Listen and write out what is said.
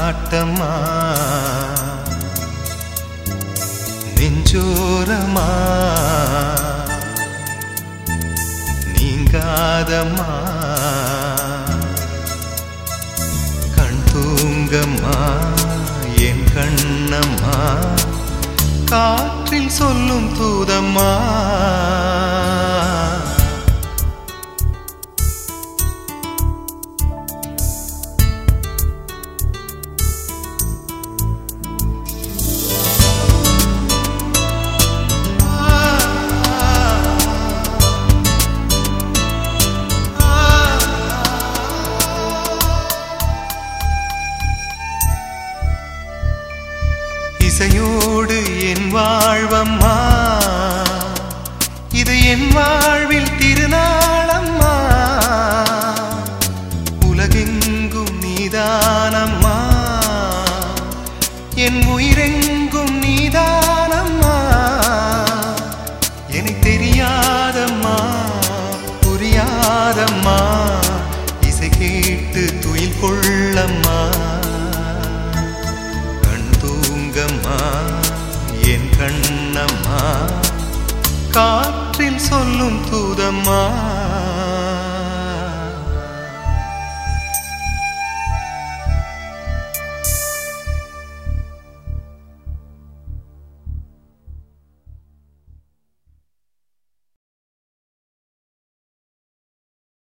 காட்டம்மா நெஞ்சோரமா நீங்காதம்மா கண் தூங்கம்மா என் கண்ணம்மா காற்றில் சொல்லும் தூதம்மா இசையோடு என் வாழ்வம்மா இது என் வாழ்வில் திருநாளம்மா உலகெங்கும் நீதானம்மா என் உயிரெங்கும் நீதானம்மா எனக்கு தெரியாதம்மா புரியாதம்மா இசை கேட்டு துயில் கொள்ளம்மா கண் தூங்கம்மா என் கண்ணம்மா காற்றில் சொல்லும் தூதம்மா